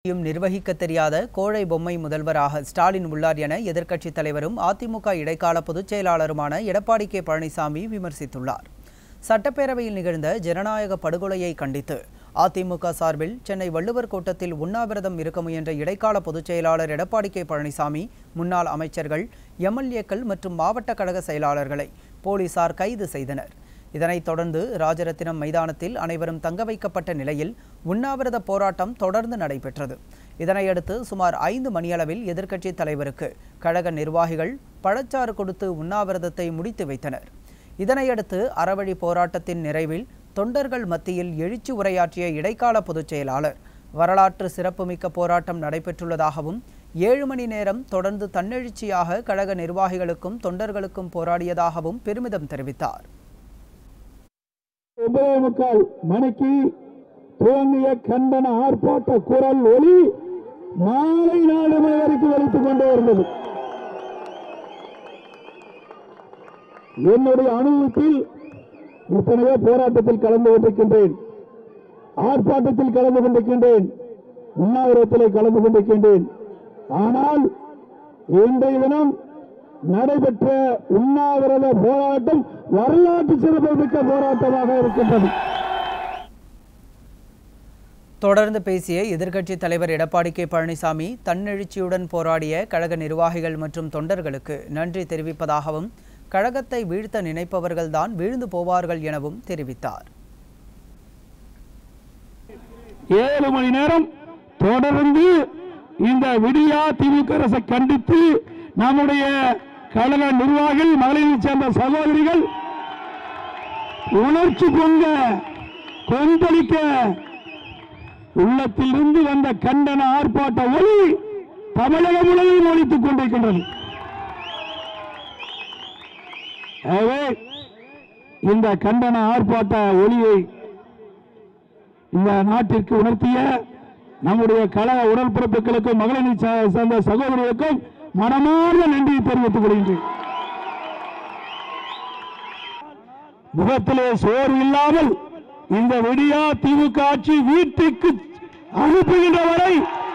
யும் நிர்வகிக்க தெரியாத கோழை பொம்மை முதல்வராக ஸ்டாலின் உள்ளார் என எதிர்க்கட்சித் தலைவரும் அதிமுக இடைக்கால பொதுச் செயலாளருமான எடப்பாடி கே பழனிசாமி விமர்சித்துள்ளார் சட்டப்பேரவையில் நிகழ்ந்த ஜனநாயக படுகொலையை கண்டித்து அதிமுக சார்பில் சென்னை வள்ளுவர் கோட்டத்தில் உண்ணாவிரதம் இருக்க முயன்ற இடைக்கால பொதுச் செயலாளர் எடப்பாடி கே பழனிசாமி முன்னாள் அமைச்சர்கள் எம்எல்ஏக்கள் மற்றும் மாவட்ட கழக செயலாளர்களை போலீசார் கைது செய்தனர் இதனைத் தொடர்ந்து ராஜரத்தினம் மைதானத்தில் அனைவரும் தங்க வைக்கப்பட்ட நிலையில் உண்ணாவிரத போராட்டம் தொடர்ந்து நடைபெற்றது இதனையடுத்து சுமார் ஐந்து மணியளவில் எதிர்க்கட்சித் தலைவருக்கு கழக நிர்வாகிகள் பழச்சாறு கொடுத்து உண்ணாவிரதத்தை முடித்து வைத்தனர் இதனையடுத்து அறவழி போராட்டத்தின் நிறைவில் தொண்டர்கள் மத்தியில் எழுச்சி உரையாற்றிய இடைக்கால பொதுச் செயலாளர் வரலாற்று சிறப்புமிக்க போராட்டம் நடைபெற்றுள்ளதாகவும் ஏழு மணி நேரம் தொடர்ந்து தன்னெழுச்சியாக கழக நிர்வாகிகளுக்கும் தொண்டர்களுக்கும் போராடியதாகவும் பெருமிதம் தெரிவித்தார் ஒன்பதே முக்கால் மணிக்கு துவங்கிய கண்டன ஆர்ப்பாட்ட குரல் ஒளி மாலை நாலு மணி வரைக்கும் ஒலித்துக் கொண்டே இருந்தது என்னுடைய அனுபவத்தில் எத்தனையோ போராட்டத்தில் கலந்து கொண்டிருக்கின்றேன் ஆர்ப்பாட்டத்தில் கலந்து கொண்டிருக்கின்றேன் உண்ணாவிரத்தில் கலந்து கொண்டிருக்கின்றேன் ஆனால் இன்றைய தினம் நடைபெற்ற உண்ணாவிரத போராட்டம் வரலாற்று சிறப்புமிக்க போராட்டமாக இருக்கின்றது தொடர்ந்து பேசிய எதிர்க்கட்சித் தலைவர் எடப்பாடி கே பழனிசாமி தன்னெழுச்சியுடன் போராடிய கழக நிர்வாகிகள் மற்றும் தொண்டர்களுக்கு நன்றி தெரிவிப்பதாகவும் கழகத்தை வீழ்த்த நினைப்பவர்கள்தான் வீழ்ந்து போவார்கள் எனவும் தெரிவித்தார் ஏழு மணி நேரம் தொடர்ந்து இந்த விடியா திமுக அரசை கண்டித்து நம்முடைய கழக நிர்வாகிகள் மகளிரை சேர்ந்த சகோதரிகள் உணர்ச்சி பொங்க கொந்தளிக்க உள்ளத்திலிருந்து வந்த கண்டன ஆர்ப்பாட்ட ஒளி தமிழகம் முழுவதும் ஒழித்துக் கொண்டிருக்கின்றது எனவே இந்த கண்டன ஆர்ப்பாட்ட ஒளியை இந்த நாட்டிற்கு உணர்த்திய நம்முடைய கழக உடற்பிறப்புகளுக்கும் மகளிரை சா- சார்ந்த சகோதரிகளுக்கும் மனமார்ந்த நன்றியை தெரிவித்துக் கொள்கின்றேன் முகத்திலே சோறு இல்லாமல் இந்த விடியா திமுக ஆட்சி வீட்டுக்கு அனுப்புகின்ற வரை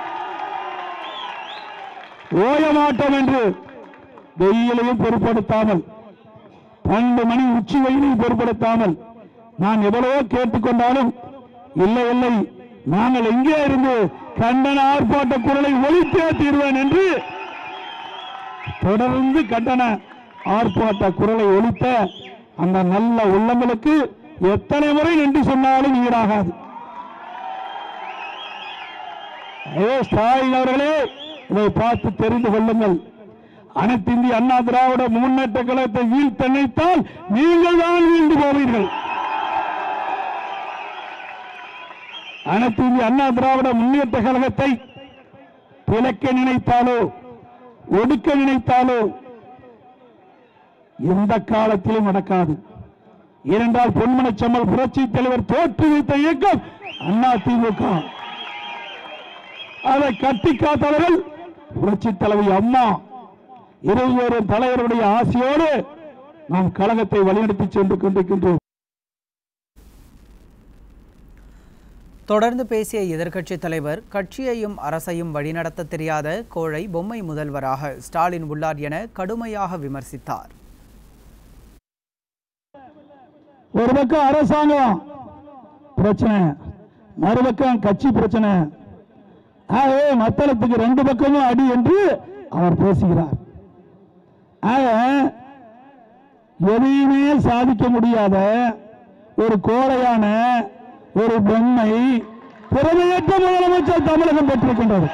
ஓய மாட்டோம் என்று வெயிலையும் பொருட்படுத்தாமல் பன்னெண்டு மணி உச்சி வெயிலையும் பொருட்படுத்தாமல் நான் எவ்வளவோ கேட்டுக்கொண்டாலும் இல்லை இல்லை நாங்கள் எங்கே இருந்து கண்டன ஆர்ப்பாட்ட குரலை ஒழித்தே தீர்வேன் என்று தொடர்ந்து கண்டன ஆர்ப்பாட்ட குரலை ஒழித்த அந்த நல்ல உள்ளங்களுக்கு எத்தனை முறை நன்றி சொன்னாலும் ஈடாகாது ஏ ஸ்டாலின் அவர்களே இதை பார்த்து தெரிந்து கொள்ளுங்கள் அனைத்து இந்திய அண்ணா திராவிட முன்னேற்ற கழகத்தை வீழ்த்த நினைத்தால் நீங்கள் தான் வீழ்ந்து போவீர்கள் அனைத்து இந்திய அண்ணா திராவிட முன்னேற்ற கழகத்தை பிளக்க நினைத்தாலோ ஒடுக்க நினைத்தாலோ எந்த காலத்திலும் நடக்காது ஏனென்றால் பொன்மனச்சம்மல் புரட்சி தலைவர் தோற்று வைத்த இயக்கம் அண்ணா திமுக அதை கட்டி காத்தவர்கள் புரட்சி தலைவி அம்மா இருவரும் தலைவருடைய ஆசையோடு நாம் கழகத்தை வழிநடத்தி சென்று கொண்டிருக்கின்றோம் தொடர்ந்து பேசிய எதிர்க்கட்சித் தலைவர் கட்சியையும் அரசையும் வழிநடத்த தெரியாத கோழை பொம்மை முதல்வராக ஸ்டாலின் உள்ளார் என கடுமையாக விமர்சித்தார் ஒரு பக்கம் அரசாங்கம் பிரச்சனை மறுபக்கம் கட்சி பிரச்சனை ஆகவே மத்தளத்துக்கு ரெண்டு பக்கமும் அடி என்று அவர் பேசுகிறார் ஆக எதையுமே சாதிக்க முடியாத ஒரு கோடையான ஒரு பொம்மை திறமையற்ற முதலமைச்சர் தமிழகம் பெற்றிருக்கின்றது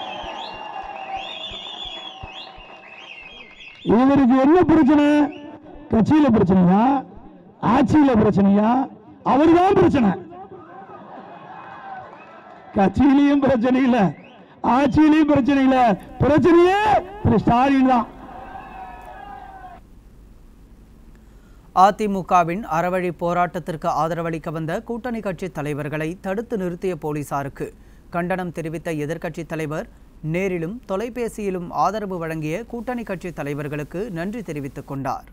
இவருக்கு என்ன பிரச்சனை கட்சியில பிரச்சனையா ஆட்சியில பிரச்சனையா அவர்தான் பிரச்சனை கட்சியிலையும் பிரச்சனை இல்ல ஆட்சியிலையும் பிரச்சனை இல்ல பிரச்சனையே திரு ஸ்டாலின் தான் அதிமுகவின் அறவழி போராட்டத்திற்கு ஆதரவளிக்க வந்த கூட்டணி கட்சி தலைவர்களை தடுத்து நிறுத்திய போலீசாருக்கு கண்டனம் தெரிவித்த எதிர்க்கட்சித் தலைவர் நேரிலும் தொலைபேசியிலும் ஆதரவு வழங்கிய கூட்டணி கட்சி தலைவர்களுக்கு நன்றி தெரிவித்துக் கொண்டார்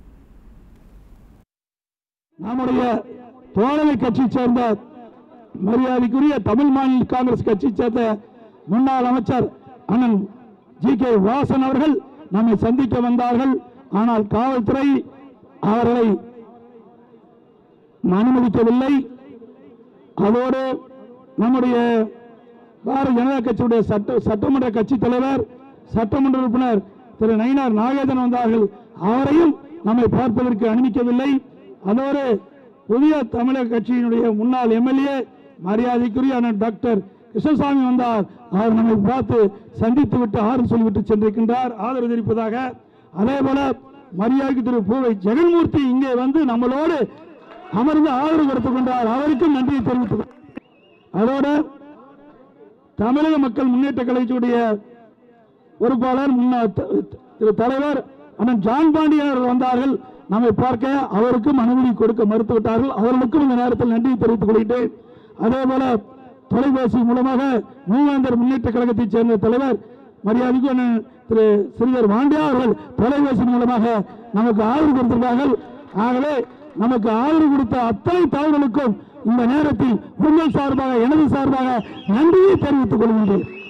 நம்முடைய தோழமை கட்சி சேர்ந்த மரியாதைக்குரிய தமிழ் மாநில காங்கிரஸ் கட்சி சேர்ந்த முன்னாள் அமைச்சர் அண்ணன் ஜி கே வாசன் அவர்கள் நம்மை சந்திக்க வந்தார்கள் ஆனால் காவல்துறை அவர்களை அனுமதிக்கவில்லை அதோடு நம்முடைய பாரதிய ஜனதா கட்சியுடைய சட்ட சட்டமன்ற கட்சி தலைவர் சட்டமன்ற உறுப்பினர் திரு நயினார் நாகேந்திரன் வந்தார்கள் அவரையும் நம்மை பார்ப்பதற்கு அனுமதிக்கவில்லை அதோடு புதிய தமிழக கட்சியினுடைய முன்னாள் எம்எல்ஏ மரியாதைக்குரிய அண்ணன் டாக்டர் கிருஷ்ணசாமி வந்தார் அவர் நம்மை பார்த்து சந்தித்து விட்டு ஆறு சொல்லிவிட்டு சென்றிருக்கின்றார் ஆதரவு தெரிவிப்பதாக அதே போல மரியாதைக்கு திரு பூவை ஜெகன்மூர்த்தி இங்கே வந்து நம்மளோடு அமர்ந்து ஆதரவு கொடுத்துக் கொண்டார் அவருக்கும் நன்றியை தெரிவித்துக் அதோடு தமிழக மக்கள் முன்னேற்ற கழகத்துடைய பொறுப்பாளர் முன்னாள் த- திரு தலைவர் அண்ணன் ஜான் பாண்டியன் அவர்கள் வந்தார்கள் நம்மை பார்க்க அவருக்கும் அனுமதி கொடுக்க மறுத்துவிட்டார்கள் அவர்களுக்கும் இந்த நேரத்தில் நன்றியை தெரிவித்துக் கொள்கிறேன் அதே போல தொலைபேசி மூலமாக மூவேந்தர் முன்னேற்ற கழகத்தைச் சேர்ந்த தலைவர் மரியாதைக்கு அண்ணன் திரு ஸ்ரீதர் பாண்டியா அவர்கள் தொலைபேசி மூலமாக நமக்கு ஆதரவு கொடுத்திருக்கிறார்கள் ஆகவே நமக்கு ஆதரவு கொடுத்த அத்தனை தவறுகளுக்கும் இந்த நேரத்தில் உங்கள் சார்பாக எனது சார்பாக நன்றியை தெரிவித்துக் கொள்கின்றேன்